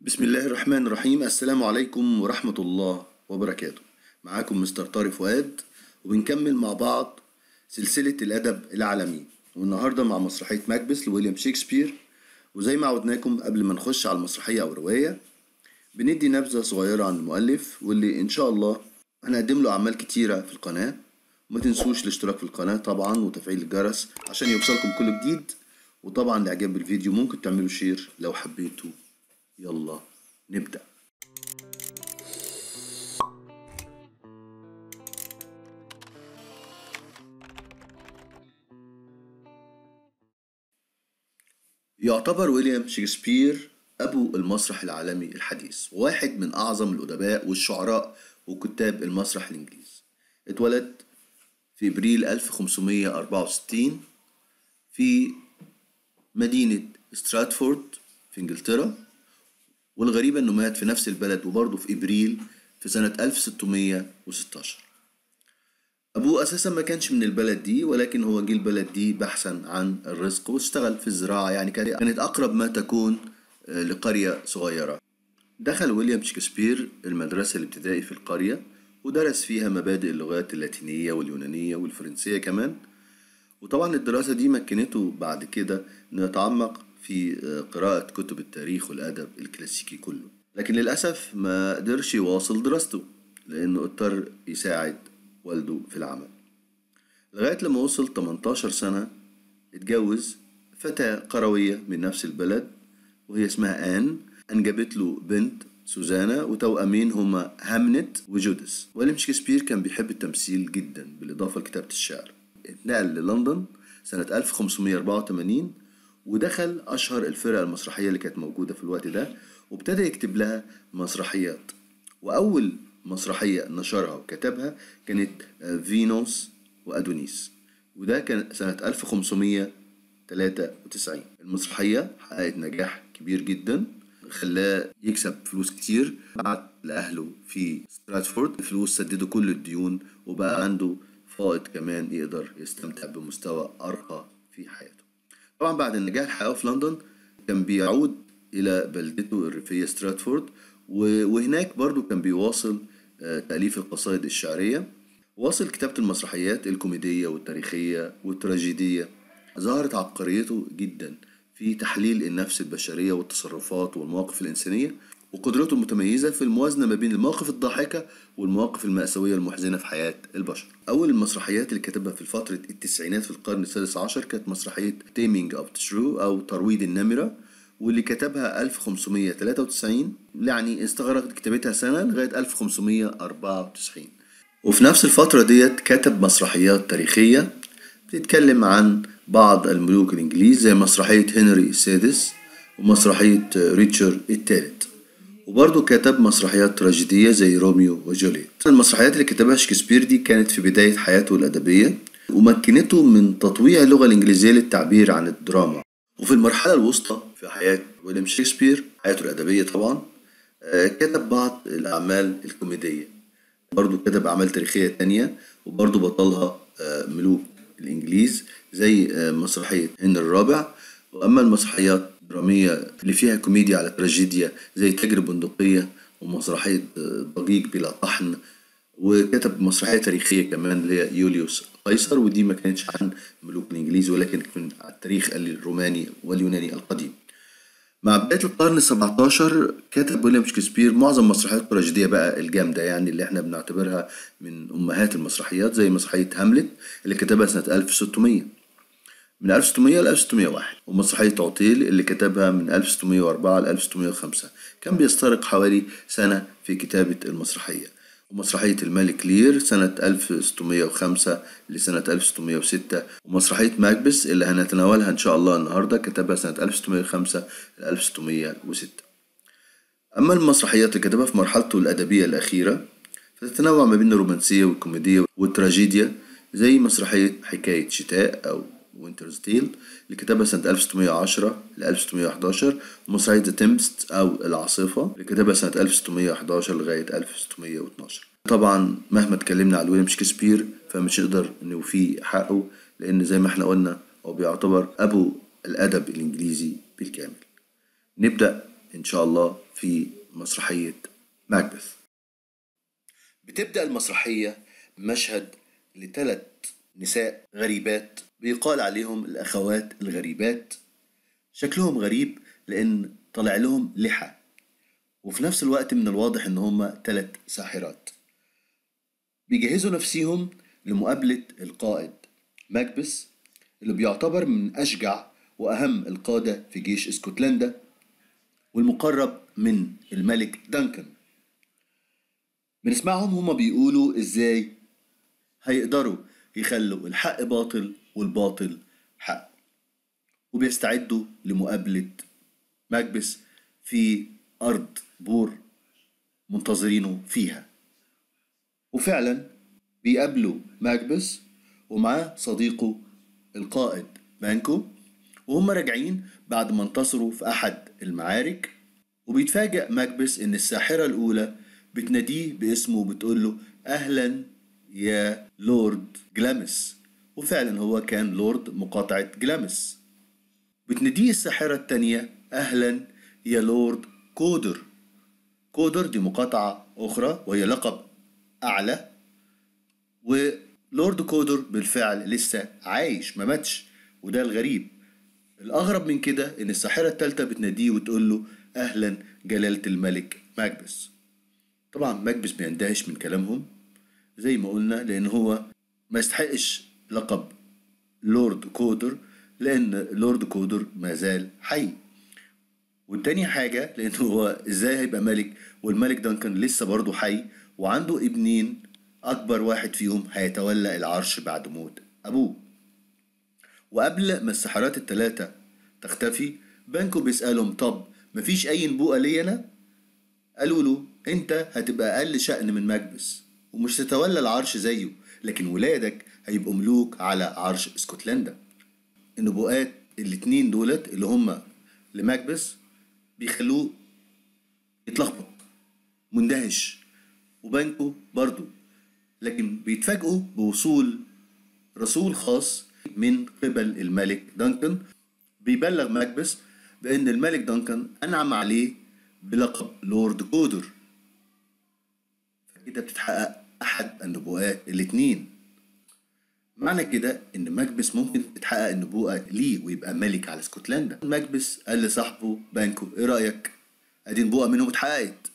بسم الله الرحمن الرحيم السلام عليكم ورحمة الله وبركاته معاكم مستر طارق فؤاد وبنكمل مع بعض سلسلة الأدب العالمي والنهاردة مع مسرحية ماكبث لويليام شكسبير وزي ما عودناكم قبل ما نخش على المسرحية أو الرواية بندي نبذة صغيرة عن المؤلف واللي إن شاء الله هنقدم له أعمال كتيرة في القناة وما تنسوش الاشتراك في القناة طبعا وتفعيل الجرس عشان يوصلكم كل جديد وطبعا الإعجاب بالفيديو ممكن تعملوا شير لو حبيتوا يلا نبدأ يعتبر ويليام شكسبير أبو المسرح العالمي الحديث وواحد من أعظم الأدباء والشعراء وكتاب المسرح الإنجليزي اتولد في إبريل 1564 في مدينة ستراتفورد في إنجلترا والغريبة إنه مات في نفس البلد وبرضه في إبريل في سنة 1616 أبوه أساسا ما كانش من البلد دي ولكن هو جه البلد دي بحثا عن الرزق واشتغل في الزراعة يعني كانت أقرب ما تكون لقرية صغيرة دخل ويليام شكسبير المدرسة الابتدائي في القرية ودرس فيها مبادئ اللغات اللاتينية واليونانية والفرنسية كمان وطبعا الدراسة دي مكنته بعد كده إنه يتعمق في قراءة كتب التاريخ والأدب الكلاسيكي كله لكن للأسف ما قدرش يواصل دراسته لأنه اضطر يساعد والده في العمل لغاية لما وصل 18 سنة اتجوز فتاة قروية من نفس البلد وهي اسمها آن أنجبت له بنت سوزانا وتوأمين هما هامنت وجودس ويليام شكسبير كان بيحب التمثيل جدا بالإضافة لكتابة الشعر اتنقل للندن سنة 1584 ودخل أشهر الفرق المسرحية اللي كانت موجودة في الوقت ده وابتدى يكتب لها مسرحيات وأول مسرحية نشرها وكتبها كانت فينوس وأدونيس وده كان سنة 1593 المسرحية حققت نجاح كبير جدا خلاه يكسب فلوس كتير بعت لأهله في ستراتفورد فلوس سددوا كل الديون وبقى عنده فائض كمان يقدر يستمتع بمستوى أرقى في حياته طبعا بعد النجاح الحقيقي في لندن كان بيعود إلى بلدته الريفية ستراتفورد وهناك برضو كان بيواصل تأليف القصائد الشعرية واصل كتابة المسرحيات الكوميدية والتاريخية والتراجيدية ظهرت عبقريته جدا في تحليل النفس البشرية والتصرفات والمواقف الإنسانية وقدرته المتميزة في الموازنة ما بين المواقف الضاحكة والمواقف المأساوية المحزنة في حياة البشر أول المسرحيات اللي كتبها في فترة التسعينات في القرن السادس عشر كانت مسرحية Taming of the Shrew أو ترويض النمرة واللي كتبها 1593 يعني استغرقت كتابتها سنة لغاية 1594 وفي نفس الفترة ديت كتب مسرحيات تاريخية بتتكلم عن بعض الملوك الإنجليز زي مسرحية هنري السادس ومسرحية ريتشارد الثالث وبرضه كتب مسرحيات تراجيدية زي روميو وجولييت المسرحيات اللي كتبها شكسبير دي كانت في بداية حياته الأدبية ومكنته من تطويع اللغة الإنجليزية للتعبير عن الدراما وفي المرحلة الوسطى في حياة ويليام شكسبير حياته الأدبية طبعا كتب بعض الأعمال الكوميدية برضه كتب أعمال تاريخية تانية وبرضه بطلها ملوك الإنجليز زي مسرحية هنري الرابع وأما المسرحيات الدرامية اللي فيها كوميديا على تراجيديا زي تاجر بندقية ومسرحية ضجيج بلا طحن وكتب مسرحية تاريخية كمان اللي هي يوليوس قيصر ودي ما كانتش عن ملوك الإنجليز ولكن من التاريخ الروماني واليوناني القديم مع بداية القرن السبعتاشر كتب ويليام شكسبير معظم مسرحيات التراجيدية بقى الجامدة يعني اللي احنا بنعتبرها من أمهات المسرحيات زي مسرحية هاملت اللي كتبها سنة 1600 من 1600 ل 1601 ومسرحية عطيل اللي كتبها من 1604 ل 1605 كان بيستغرق حوالي سنة في كتابة المسرحية ومسرحية الملك لير سنة 1605 لسنة 1606 ومسرحية ماكبس اللي هنتناولها إن شاء الله النهاردة كتبها سنة 1605 ل 1606 أما المسرحيات اللي كتبها في مرحلته الأدبية الأخيرة فتتنوع ما بين الرومانسية والكوميدية والتراجيديا زي مسرحية حكاية شتاء أو وينترز تيل اللي كتبها سنة 1610 ل 1611 ومسرحية ذا تمبست أو العاصفة اللي كتبها سنة 1611 لغاية 1612 طبعا مهما اتكلمنا على ويليام شكسبير فمش نقدر نوفيه حقه لأن زي ما احنا قلنا هو بيعتبر أبو الأدب الإنجليزي بالكامل نبدأ إن شاء الله في مسرحية ماكبث بتبدأ المسرحية بمشهد لثلاث نساء غريبات بيقال عليهم الأخوات الغريبات شكلهم غريب لأن طلع لهم لحى وفي نفس الوقت من الواضح إن هما ثلاث ساحرات بيجهزوا نفسيهم لمقابلة القائد ماكبس اللي بيعتبر من أشجع وأهم القادة في جيش اسكتلندا والمقرب من الملك دانكن بنسمعهم هما بيقولوا ازاي هيقدروا يخلوا الحق باطل والباطل حق وبيستعدوا لمقابلة ماكبس في أرض بور منتظرينه فيها وفعلا بيقابلوا ماكبس ومعاه صديقه القائد بانكو وهم راجعين بعد ما انتصروا في أحد المعارك وبيتفاجأ ماكبس إن الساحرة الأولى بتناديه باسمه وبتقول له أهلا يا لورد جلامس وفعلا هو كان لورد مقاطعة جلامس بتناديه الساحرة التانية أهلا يا لورد كودر كودر دي مقاطعة أخرى وهي لقب أعلى ولورد كودر بالفعل لسه عايش ما ماتش وده الغريب الأغرب من كده إن الساحرة التالتة بتناديه وتقول له أهلا جلالة الملك ماكبس طبعا ماكبس بيندهش من كلامهم زي ما قلنا لأن هو ما يستحقش لقب لورد كودر لأن لورد كودر ما زال حي والتاني حاجة لأن هو إزاي هيبقى ملك والملك دانكن لسه برضه حي وعنده ابنين أكبر واحد فيهم هيتولى العرش بعد موت أبوه وقبل ما السحرات التلاتة تختفي بانكو بيسألهم طب مفيش أي نبوءة لي أنا؟ قالوا له أنت هتبقى أقل شأن من ماكبس ومش تتولى العرش زيه لكن ولادك هيبقوا ملوك على عرش اسكتلندا النبوءات الاتنين دولت اللي هما لماكبس بيخلوه يتلخبط مندهش وبانكو برضو لكن بيتفاجئوا بوصول رسول خاص من قبل الملك دانكن بيبلغ ماكبس بأن الملك دانكن أنعم عليه بلقب لورد كودر فكده بتتحقق أحد النبوءات الاتنين معنى كده إن ماكبس ممكن تتحقق النبوءة ليه ويبقى ملك على اسكتلندا ماكبس قال لصاحبه بانكو إيه رأيك؟ أدي نبوءة منهم اتحققت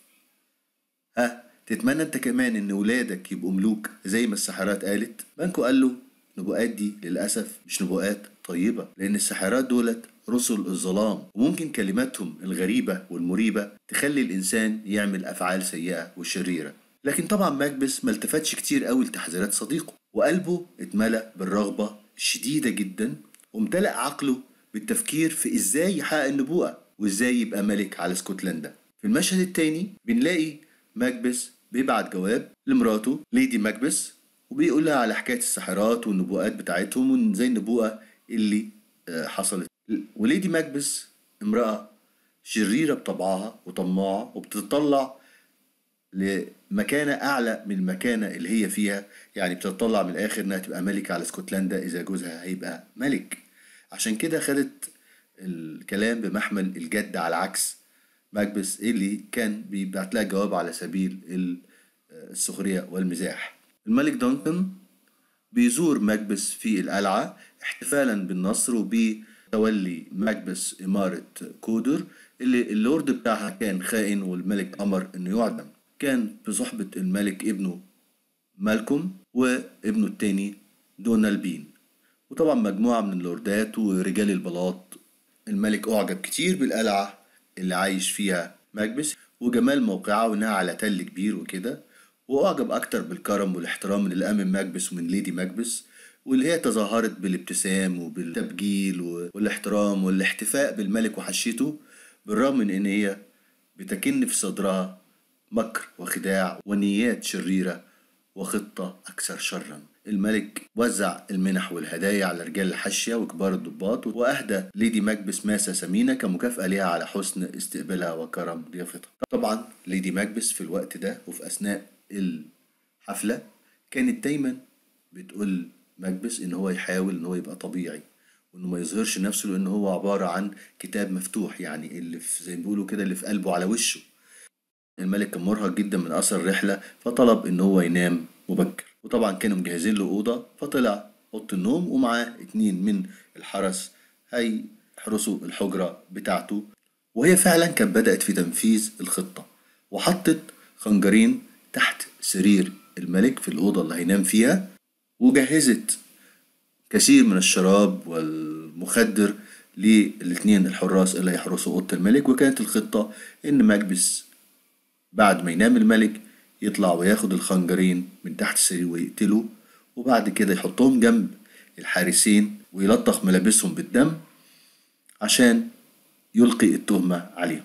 ها تتمنى انت كمان ان ولادك يبقوا ملوك زي ما السحرات قالت بانكو قال له النبوءات دي للأسف مش نبوءات طيبة لأن السحرات دولت رسل الظلام وممكن كلماتهم الغريبة والمريبة تخلي الإنسان يعمل أفعال سيئة وشريرة لكن طبعا ماكبس ما التفتش كتير قوي لتحذيرات صديقه وقلبه اتملأ بالرغبة الشديدة جدا وامتلأ عقله بالتفكير في ازاي يحقق النبوءة وازاي يبقى ملك على اسكتلندا في المشهد التاني بنلاقي ماكبس بيبعت جواب لمراته ليدي ماكبس وبيقول لها على حكاية السحرات والنبوءات بتاعتهم وزي النبوءة اللي حصلت وليدي ماكبس امرأة شريرة بطبعها وطماعة وبتتطلع لمكانة أعلى من المكانة اللي هي فيها يعني بتتطلع من الآخر إنها تبقى ملكة على اسكتلندا إذا جوزها هيبقى ملك عشان كده خدت الكلام بمحمل الجد على عكس ماكبس اللي كان بيبعت لها جواب على سبيل السخرية والمزاح الملك دانكن بيزور ماكبس في القلعة احتفالا بالنصر وبتولي ماكبس إمارة كودر اللي اللورد بتاعها كان خائن والملك أمر إنه يعدم كان بصحبة الملك ابنه مالكوم وابنه التاني دونالبين وطبعا مجموعة من اللوردات ورجال البلاط الملك أعجب كتير بالقلعة اللي عايش فيها ماكبس وجمال موقعها وإنها على تل كبير وكده وأعجب أكتر بالكرم والاحترام اللي لقاه من ماكبس ومن ليدي ماكبس واللي هي تظاهرت بالابتسام وبالتبجيل والاحترام والاحتفاء بالملك وحشيته بالرغم من إن هي بتكن في صدرها مكر وخداع ونيات شريرة وخطة أكثر شرا الملك وزع المنح والهدايا على رجال الحاشية وكبار الضباط وأهدى ليدي ماكبس ماسة ثمينة كمكافأة لها على حسن استقبالها وكرم ضيافتها طبعا ليدي ماكبس في الوقت ده وفي أثناء الحفلة كانت دايما بتقول ماكبس إن هو يحاول إن هو يبقى طبيعي وإنه ما يظهرش نفسه لأن هو عبارة عن كتاب مفتوح يعني اللي في زي ما بيقولوا كده اللي في قلبه على وشه الملك كان مرهق جدا من أثر الرحلة فطلب إن هو ينام مبكر وطبعا كانوا مجهزين له أوضة فطلع أوضة النوم ومعاه اتنين من الحرس هيحرسوا الحجرة بتاعته وهي فعلا كانت بدأت في تنفيذ الخطة وحطت خنجرين تحت سرير الملك في الأوضة اللي هينام فيها وجهزت كثير من الشراب والمخدر للاتنين الحراس اللي هيحرسوا أوضة الملك وكانت الخطة إن مكبس بعد ما ينام الملك يطلع وياخد الخنجرين من تحت السرير ويقتله وبعد كده يحطهم جنب الحارسين ويلطخ ملابسهم بالدم عشان يلقي التهمة عليهم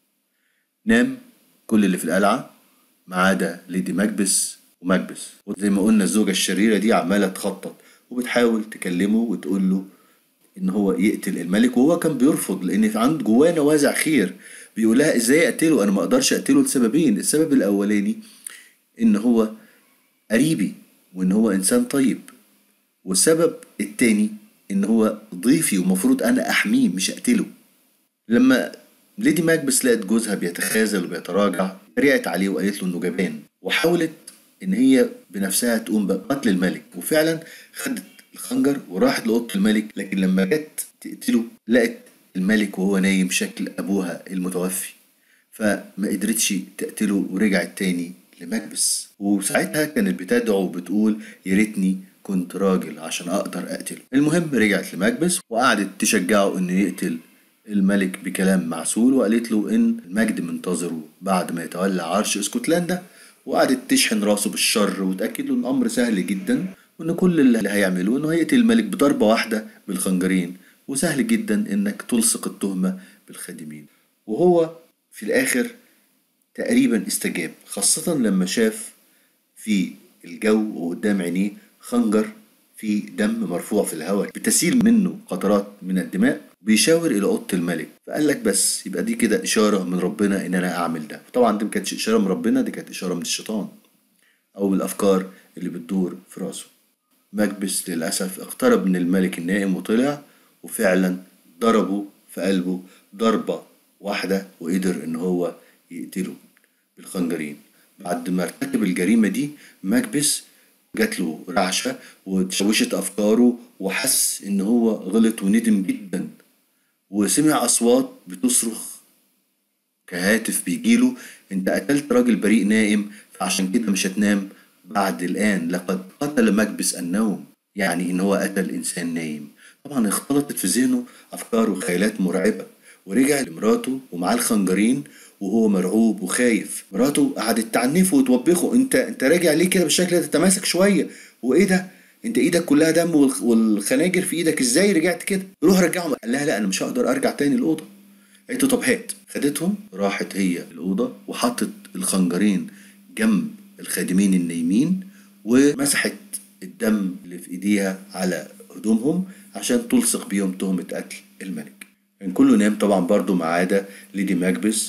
نام كل اللي في القلعة ما عدا ليدي مكبس ومكبس وزي ما قلنا الزوجة الشريرة دي عمالة تخطط وبتحاول تكلمه وتقول له إن هو يقتل الملك وهو كان بيرفض لأن في عنده جواه نوازع خير بيقول لها إزاي أقتله أنا ما أقدرش أقتله لسببين السبب الأولاني إن هو قريبي وإن هو إنسان طيب والسبب التاني إن هو ضيفي ومفروض أنا أحميه مش أقتله لما ليدي ماكبس لقت جوزها بيتخاذل وبيتراجع رجعت عليه وقالت له إنه جبان وحاولت إن هي بنفسها تقوم بقتل الملك وفعلا خدت الخنجر وراحت لأوضة الملك لكن لما جت تقتله لقت الملك وهو نايم شكل أبوها المتوفي فما قدرتش تقتله ورجعت تاني لمكبس وساعتها كانت بتدعو وبتقول يا ريتني كنت راجل عشان أقدر أقتله المهم رجعت لمكبس وقعدت تشجعه إنه يقتل الملك بكلام معسول وقالت له إن المجد منتظره بعد ما يتولى عرش اسكتلندا وقعدت تشحن راسه بالشر وتأكد له إن الأمر سهل جدا وإن كل اللي هيعملوه إنه هيقتل الملك بضربة واحدة بالخنجرين وسهل جدا إنك تلصق التهمة بالخادمين وهو في الآخر تقريبا استجاب خاصة لما شاف في الجو وقدام عينيه خنجر في دم مرفوع في الهواء بتسيل منه قطرات من الدماء بيشاور الى اوضه الملك فقال لك بس يبقى دي كده اشاره من ربنا ان انا اعمل ده طبعا دي ما كانتش اشاره من ربنا دي كانت اشاره من الشيطان او من الافكار اللي بتدور في راسه مكبس للاسف اقترب من الملك النائم وطلع وفعلا ضربه في قلبه ضربه واحده وقدر ان هو يقتله بالخنجرين بعد ما ارتكب الجريمه دي مكبس جات له رعشة وتشوشت أفكاره وحس إن هو غلط وندم جدا وسمع أصوات بتصرخ كهاتف بيجيله أنت قتلت راجل بريء نائم فعشان كده مش هتنام بعد الآن لقد قتل مكبس النوم يعني إن هو قتل إنسان نايم طبعا اختلطت في ذهنه أفكار وخيالات مرعبة ورجع لمراته ومعاه الخنجرين وهو مرعوب وخايف مراته قعدت تعنفه وتوبخه انت انت راجع ليه كده بالشكل ده تتماسك شويه وايه ده انت ايدك كلها دم والخناجر في ايدك ازاي رجعت كده روح رجعهم قال لها لا انا مش هقدر ارجع تاني الاوضه قالت له طب هات خدتهم راحت هي الاوضه وحطت الخنجرين جنب الخادمين النايمين ومسحت الدم اللي في ايديها على هدومهم عشان تلصق بيهم تهمه قتل الملك كان كله نام طبعا برضه ما عدا ليدي ماكبس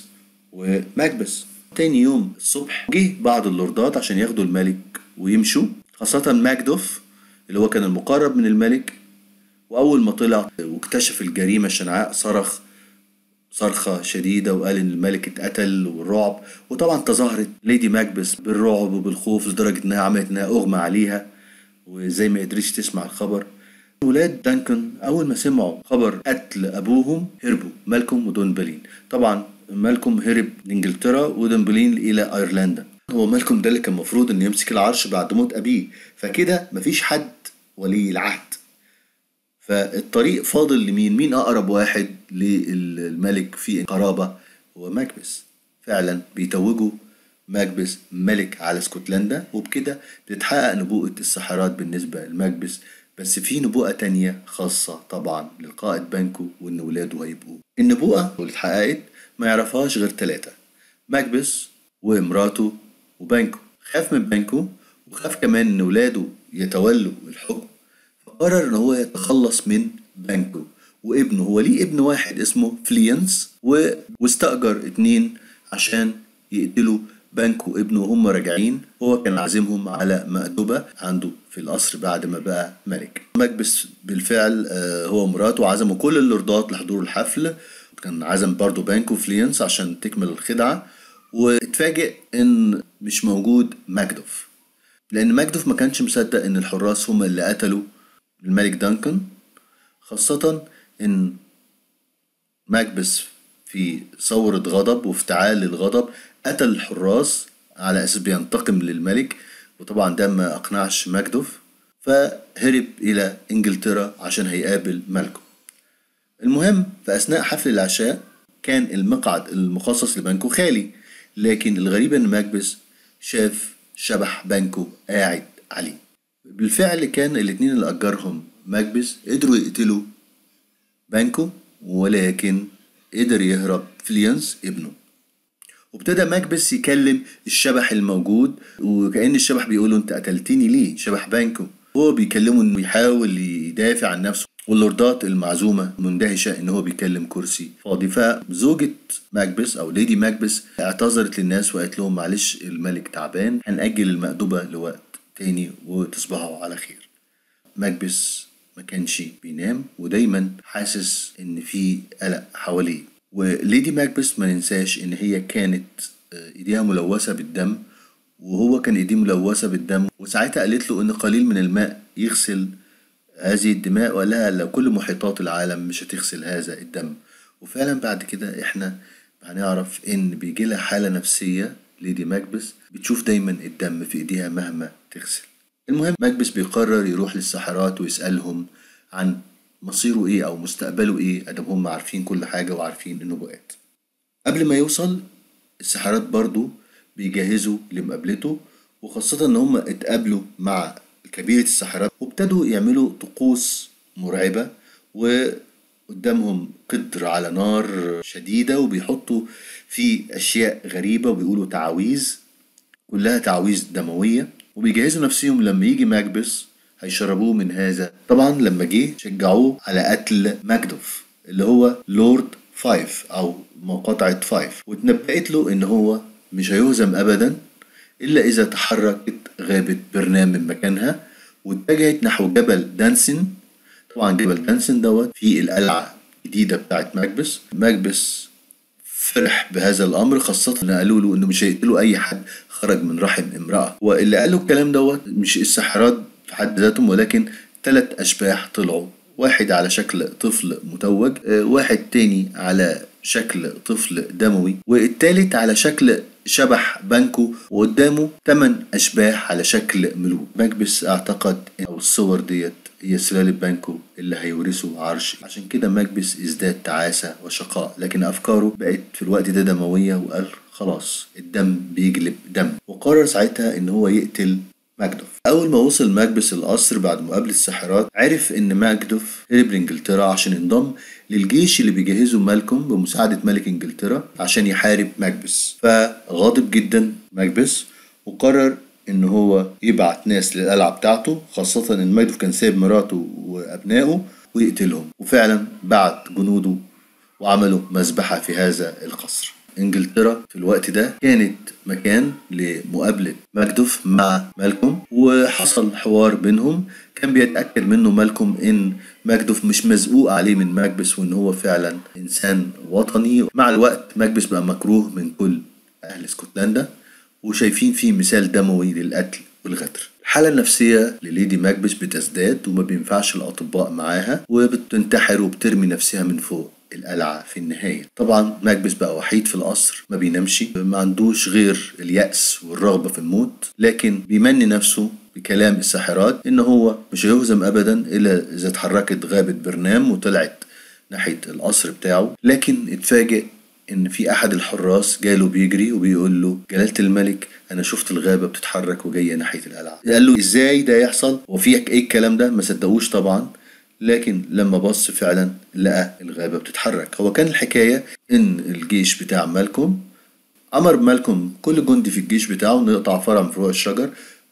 ومكبس تاني يوم الصبح جه بعض اللوردات عشان ياخدوا الملك ويمشوا خاصة ماكدوف اللي هو كان المقرب من الملك وأول ما طلع واكتشف الجريمة الشنعاء صرخ صرخة شديدة وقال إن الملك اتقتل والرعب وطبعا تظاهرت ليدي ماكبس بالرعب وبالخوف لدرجة إنها عملت إنها أغمى عليها وزي ما قدرتش تسمع الخبر ولاد دانكن أول ما سمعوا خبر قتل أبوهم هربوا مالكوم ودون بلين طبعا مالكوم هرب لإنجلترا ودمبلين إلى أيرلندا هو مالكوم ده اللي كان المفروض إنه يمسك العرش بعد موت أبيه فكده مفيش حد ولي العهد فالطريق فاضل لمين مين أقرب واحد للملك في قرابة هو ماكبس فعلا بيتوجوا ماكبس ملك على اسكتلندا وبكده بتتحقق نبوءة السحرات بالنسبة لماكبس بس في نبوءة تانية خاصة طبعا للقائد بانكو وإن ولاده هيبقوا النبوءة اللي اتحققت ما يعرفهاش غير ثلاثة ماكبس ومراته وبانكو خاف من بانكو وخاف كمان إن ولاده يتولوا الحكم فقرر إن هو يتخلص من بانكو وابنه هو ليه ابن واحد اسمه فلينس و... واستأجر اتنين عشان يقتلوا بانكو وابنه وهم راجعين هو كان عازمهم على مأدبة عنده في القصر بعد ما بقى ملك مكبس بالفعل هو ومراته عزموا كل اللوردات لحضور الحفل كان عزم برضه بانكو فلينس عشان تكمل الخدعة واتفاجئ ان مش موجود ماكدوف لان ماكدوف ما كانش مصدق ان الحراس هم اللي قتلوا الملك دانكن خاصة ان ماكبس في ثورة غضب وافتعال للغضب قتل الحراس على اساس بينتقم للملك وطبعا ده ما اقنعش ماكدوف فهرب الى انجلترا عشان هيقابل مالكم المهم في اثناء حفل العشاء كان المقعد المخصص لبانكو خالي لكن الغريب ان ماكبس شاف شبح بانكو قاعد عليه بالفعل كان الاتنين اللي اجرهم ماكبس قدروا يقتلوا بانكو ولكن قدر يهرب فليانس ابنه وابتدى ماكبس يكلم الشبح الموجود وكأن الشبح بيقول له انت قتلتني ليه شبح بانكو هو بيكلمه انه يحاول يدافع عن نفسه واللوردات المعزومة مندهشة ان هو بيكلم كرسي فاضي فزوجة ماكبس او ليدي ماكبس اعتذرت للناس وقالت لهم معلش الملك تعبان هنأجل المأدبة لوقت تاني وتصبحوا على خير ماكبس ما كانش بينام ودايما حاسس ان في قلق حواليه وليدي ماكبس ما ننساش ان هي كانت ايديها ملوثة بالدم وهو كان ايديه ملوثة بالدم وساعتها قالت له ان قليل من الماء يغسل هذه الدماء وقال لها لو كل محيطات العالم مش هتغسل هذا الدم وفعلا بعد كده احنا هنعرف ان بيجي لها حالة نفسية ليدي ماكبس بتشوف دايما الدم في ايديها مهما تغسل المهم ماكبس بيقرر يروح للساحرات ويسألهم عن مصيره ايه او مستقبله ايه ادم هم عارفين كل حاجة وعارفين النبوءات قبل ما يوصل الساحرات برضو بيجهزوا لمقابلته وخاصة ان هم اتقابلوا مع كبيرة الساحرات وابتدوا يعملوا طقوس مرعبة وقدامهم قدر على نار شديدة وبيحطوا فيه أشياء غريبة وبيقولوا تعاويذ كلها تعاويذ دموية وبيجهزوا نفسهم لما يجي ماكبس هيشربوه من هذا طبعا لما جه شجعوه على قتل ماكدوف اللي هو لورد فايف أو مقاطعة فايف واتنبأت له إن هو مش هيهزم أبدا إلا إذا تحركت غابة برنام من مكانها واتجهت نحو جبل دانسن طبعا جبل دانسن دوت في القلعة الجديدة بتاعت ماكبس ماكبس فرح بهذا الأمر خاصة إن قالوا له إنه مش هيقتلوا أي حد خرج من رحم امرأة واللي قالوا الكلام دوت مش السحرات في حد ذاتهم ولكن ثلاث أشباح طلعوا واحد على شكل طفل متوج واحد تاني على شكل طفل دموي والتالت على شكل شبح بانكو وقدامه تمن أشباح على شكل ملوك ماكبس اعتقد أو الصور ديت هي سلالة بانكو اللي هيورثوا عرش عشان كده ماكبس ازداد تعاسة وشقاء لكن أفكاره بقت في الوقت ده دموية وقال خلاص الدم بيجلب دم وقرر ساعتها إن هو يقتل ماكدوف أول ما وصل ماكبس القصر بعد مقابلة الساحرات عرف إن ماكدوف هرب لإنجلترا عشان ينضم للجيش اللي بيجهزه مالكوم بمساعدة ملك إنجلترا عشان يحارب ماكبس فغاضب جدا ماكبس وقرر إن هو يبعت ناس للقلعة بتاعته خاصة إن ماكدوف كان سايب مراته وأبنائه ويقتلهم وفعلا بعت جنوده وعملوا مذبحة في هذا القصر انجلترا في الوقت ده كانت مكان لمقابلة ماكدوف مع مالكوم وحصل حوار بينهم كان بيتأكد منه مالكوم ان ماكدوف مش مزقوق عليه من ماكبس وان هو فعلا انسان وطني مع الوقت ماكبس بقى مكروه من كل اهل اسكتلندا وشايفين فيه مثال دموي للقتل والغدر الحالة النفسية لليدي ماكبس بتزداد وما بينفعش الأطباء معاها وبتنتحر وبترمي نفسها من فوق القلعة في النهاية طبعا ماكبس بقى وحيد في القصر ما بينامش ما عندوش غير اليأس والرغبة في الموت لكن بيمني نفسه بكلام الساحرات ان هو مش هيهزم ابدا الا اذا اتحركت غابة برنام وطلعت ناحية القصر بتاعه لكن اتفاجئ ان في احد الحراس جاله بيجري وبيقول له جلالة الملك انا شفت الغابة بتتحرك وجاية ناحية القلعة قال له ازاي ده يحصل وفي ايه الكلام ده ما صدقوش طبعا لكن لما بص فعلا لقى الغابة بتتحرك هو كان الحكاية ان الجيش بتاع مالكوم امر مالكوم كل جندي في الجيش بتاعه انه يقطع فرع من فروع الشجر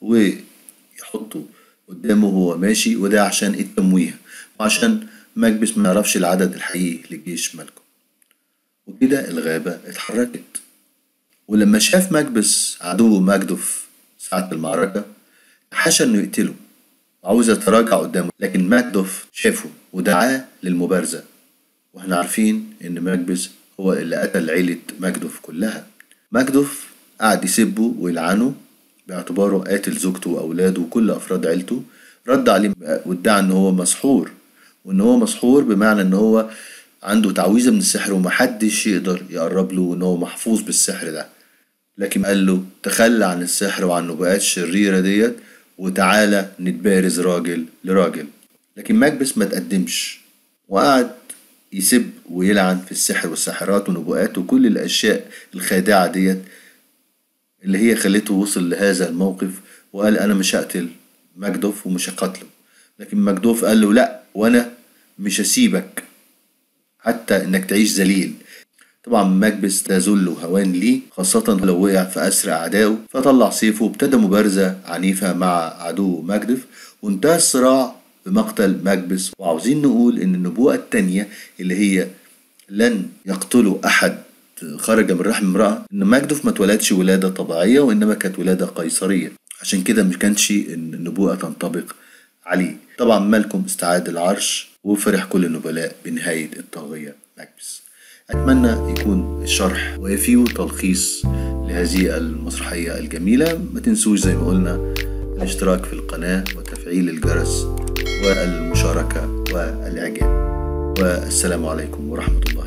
ويحطه قدامه وهو ماشي وده عشان التمويه وعشان ماكبس ما يعرفش العدد الحقيقي لجيش مالكوم وكده الغابة اتحركت ولما شاف ماكبس عدوه ماكدوف ساعة المعركة حاشا انه يقتله عاوز يتراجع قدامه لكن ماكدوف شافه ودعاه للمبارزة واحنا عارفين ان ماكبس هو اللي قتل عيلة ماكدوف كلها ماكدوف قعد يسبه ويلعنه باعتباره قاتل زوجته وأولاده وكل أفراد عيلته رد عليه وادعى إن هو مسحور وإن هو مسحور بمعنى إن هو عنده تعويذة من السحر ومحدش يقدر يقرب له وإن هو محفوظ بالسحر ده لكن قال له تخلى عن السحر وعن النبوءات الشريرة ديت وتعالى نتبارز راجل لراجل لكن ماكبس ما تقدمش وقعد يسب ويلعن في السحر والساحرات والنبوءات وكل الأشياء الخادعة ديت اللي هي خلته وصل لهذا الموقف وقال أنا مش هقتل ماكدوف ومش هقتله لكن ماكدوف قال له لأ وأنا مش هسيبك حتى إنك تعيش ذليل طبعا ماكبس ده ذل وهوان ليه خاصة لو وقع في أسر أعدائه فطلع سيفه وابتدى مبارزة عنيفة مع عدو ماكدف وانتهى الصراع بمقتل ماكبس وعاوزين نقول إن النبوءة التانية اللي هي لن يقتلوا أحد خرج من رحم امرأة إن ماكدوف ما اتولدش ولادة طبيعية وإنما كانت ولادة قيصرية عشان كده ما كانش النبوءة تنطبق عليه طبعا مالكم استعاد العرش وفرح كل النبلاء بنهاية الطاغية ماكبس أتمنى يكون الشرح وفيه تلخيص لهذه المسرحية الجميلة ما تنسوش زي ما قلنا الاشتراك في القناة وتفعيل الجرس والمشاركة والإعجاب والسلام عليكم ورحمة الله